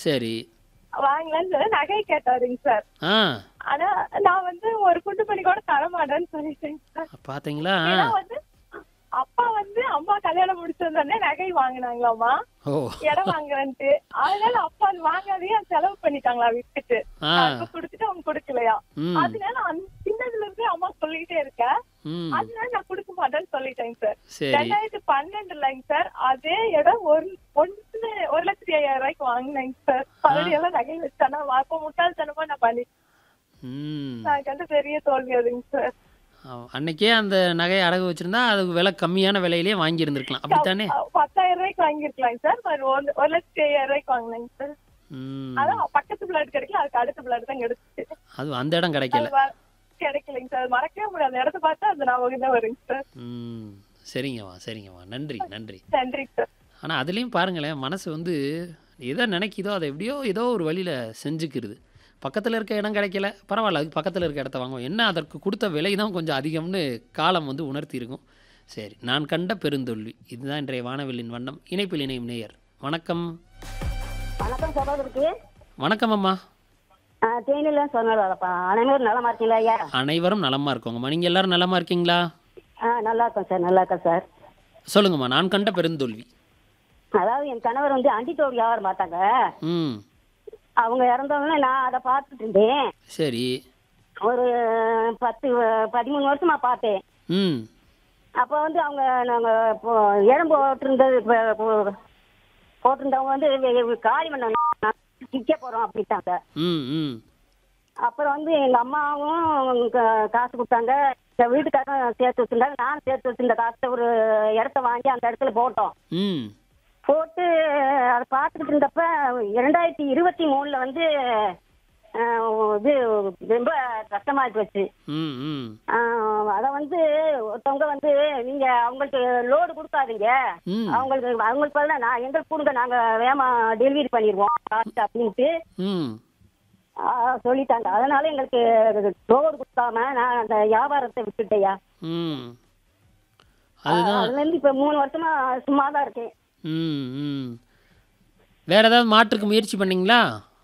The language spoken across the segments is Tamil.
சரி வாங்கலாம்னு சொல்லி நகை கேட்டாருங்க சார் ஆ ஆனா நான் வந்து ஒரு குண்டு பண்ணி கூட தர மாட்டேன்னு சொல்லிட்டேங்க சார் பார்த்தீங்களா ஏன்னா வந்து அப்பா வந்து அம்மா கல்யாணம் முடிச்சிருந்தோடனே நகை வாங்கினாங்களாமா ஓ இடம் வாங்குறேன்ட்டு அதனால அப்பா அது வாங்காதையே செலவு பண்ணிட்டாங்களா விட்டுட்டு ஆ அப்ப குடுத்துட்டு அவங்க கொடுக்கலையா ம் அதனால அந்த சின்னதுல இருந்து அம்மா சொல்லிட்டே இருக்கேன் ம் அதனால நான் கொடுக்க மாட்டேன்னு சொல்லிட்டேங்க சார் சரி ரெண்டாயிரத்தி பன்னெண்டுலங்க சார் அதே இடம் ஒரு ஒண்ணு ஒரு லட்சத்தி ஐயாயிரம் ரூபாய்க்கு வாங்கினேங்க சார் பகுதி எல்லாம் நகை வச்சானா அப்ப முட்டாள்தனமா நான் பண்ணி ம் எனக்கு வந்து பெரிய தோல்வி அதுங்க சார் ஆ, அன்னைக்கே அந்த நகையை அடகு வச்சிருந்தா அதுக்கு விலை கம்மியான விலையிலேயே வாங்கி இருந்திருக்கலாம் அப்படித்தானே அஹ் பத்தாயிரம் ரூபாய்க்கு வாங்கிருக்கலாம் சார் ஒரு ஒரு- ஒரு லட்சத்தி ஐயாயிரம் ரூபாய்க்கு வாங்கினேங்க சார் ம் அதான் பக்கத்து பிளாட் கிடைக்கல அதுக்கு அடுத்த பிளாட் தான் கிடைச்சிச்சு அது அந்த இடம் கிடைக்கல அது வ- கிடைக்கலைங்க சார் மறக்கவே முடியாது அந்த இடத்த பார்த்தா அந்த ஞாபகம் தான் வருங்க சார் ம் சரிங்கம்மா சரிங்கம்மா நன்றி நன்றி நன்றிங்க சார் ஆனால் அதுலேயும் பாருங்களேன் மனசு வந்து எதை நினைக்குதோ அதை எப்படியோ ஏதோ ஒரு வழியில் செஞ்சுக்கிறது பக்கத்தில் இருக்க இடம் கிடைக்கல பரவாயில்ல அதுக்கு பக்கத்தில் இருக்க இடத்த வாங்குவோம் என்ன அதற்கு கொடுத்த விலை தான் கொஞ்சம் அதிகம்னு காலம் வந்து உணர்த்தி இருக்கும் சரி நான் கண்ட பெருந்தோல்வி இதுதான் இன்றைய வானவில்லின் வண்ணம் இணைப்பில் இணையும் நேயர் வணக்கம் வணக்கம் சகோதரிக்கு வணக்கம் அம்மா தேனில சொன்னதாப்பா அனைவரும் நலமா இருக்கீங்களா ஐயா அனைவரும் நலமா இருக்கோங்கம்மா நீங்கள் எல்லாரும் நலமா இருக்கீங்களா ஆ நல்லா இருக்கோம் சார் நல்லா இருக்கேன் சார் சொல்லுங்கம்மா நான் கண்ட பெருந்தோல்வி அதாவது என் கணவர் வந்து அண்டித்தோடு வியாபாரம் பார்த்தாங்க ம் அவங்க இறந்தவொடனே நான் அதை பார்த்துட்டு இருந்தேன் சரி ஒரு பத்து பதிமூணு வருஷமா பார்த்தேன் ம் அப்போ வந்து அவங்க நாங்கள் இப்போ இடம் போட்டிருந்தது இப்போ இப்போ போட்டிருந்தவங்க வந்து வெ- வெ- காலி பண்ண விற்க போகிறோம் அப்படின்ட்டாங்க ம் ம் அப்புறம் வந்து எங்க அம்மாவும் க- காசு கொடுத்தாங்க எங்க வீட்டுக்காரரும் சேர்த்து வச்சிருந்தாங்க நானும் சேர்த்து வச்சிருந்த காசை ஒரு இடத்த வாங்கி அந்த இடத்துல போட்டோம் ம் போட்டு அதை பார்த்துக்கிட்டு இருந்தப்ப இரண்டாயிரத்தி இருபத்தி மூணுல வந்து அஹ், இது ரொம்ப கஷ்டமாயி போச்சு ம் ம் அஹ், அத வந்து ஒருத்தவங்க வந்து நீங்க அவங்களுக்கு லோடு கொடுக்காதீங்க ம் அவங்களுக்கு அவங்களுக்கு பதிலா நான் எங்களுக்கு கொடுங்க நாங்க வேகமா டெலிவரி பண்ணிடுவோம் காசு அப்படின்ட்டு ம் ஆஹ் சொல்லிட்டாங்க அதனால எங்களுக்கு லோடு கொடுக்காம நான் அந்த வியாபாரத்தை விட்டுட்டேயா ம் அதுதான் அதுல இருந்து இப்ப மூணு வருஷமா சும்மா தான் இருக்கேன் ம் ம் வேற ஏதாவது மாற்றுக்கு முயற்சி பண்ணீங்களா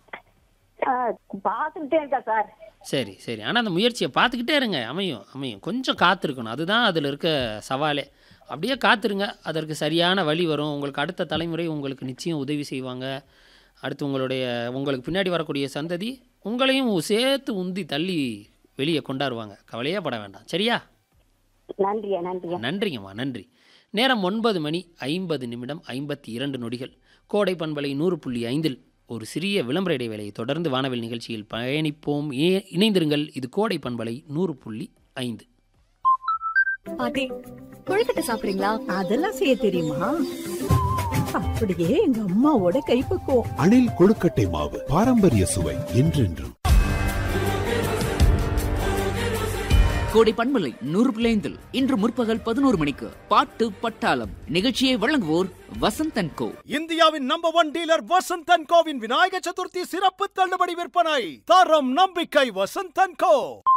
ஆஹ் பார்த்துக்கிட்டே இருக்கேன் சார் சரி சரி ஆனால் அந்த முயற்சியை பார்த்துக்கிட்டே இருங்க அமையும் அமையும் கொஞ்சம் காத்திருக்கணும் அதுதான் அதில் இருக்க சவாலே அப்படியே காத்திருங்க அதற்கு சரியான வழி வரும் உங்களுக்கு அடுத்த தலைமுறை உங்களுக்கு நிச்சயம் உதவி செய்வாங்க அடுத்து உங்களுடைய உங்களுக்கு பின்னாடி வரக்கூடிய சந்ததி உங்களையும் சேர்த்து உந்தி தள்ளி வெளியே கொண்டாடுவாங்க கவலையே பட வேண்டாம் சரியா நன்றியா நன்றியா நன்றிங்கம்மா நன்றி நேரம் ஒன்பது மணி ஐம்பது நிமிடம் ஐம்பத்தி இரண்டு நொடிகள் கோடை பண்பலை நூறு புள்ளி ஐந்தில் ஒரு சிறிய விளம்பர இடைவேளையை தொடர்ந்து வானவில் நிகழ்ச்சியில் பயணிப்போம் ஏ இணைந்திருங்கள் இது கோடை பண்பலை நூறு புள்ளி ஐந்து பாட்டி கொழுக்கட்டை சாப்பிடுறீங்களா அதெல்லாம் செய்ய தெரியுமா அப்படியே எங்க அம்மாவோட கைப்பக்குவம் அணில் கொழுக்கட்டை மாவு பாரம்பரிய சுவை என்றென்றும் கோடை பண்பலை நூறு பிள்ளைந்தில் இன்று முற்பகல் பதினோரு மணிக்கு பாட்டு பட்டாளம் நிகழ்ச்சியை வழங்குவோர் வசந்தன் கோ இந்தியாவின் நம்பர் ஒன் டீலர் வசந்தன் கோவின் விநாயக சதுர்த்தி சிறப்பு தள்ளுபடி விற்பனை தரம் நம்பிக்கை வசந்தன் கோ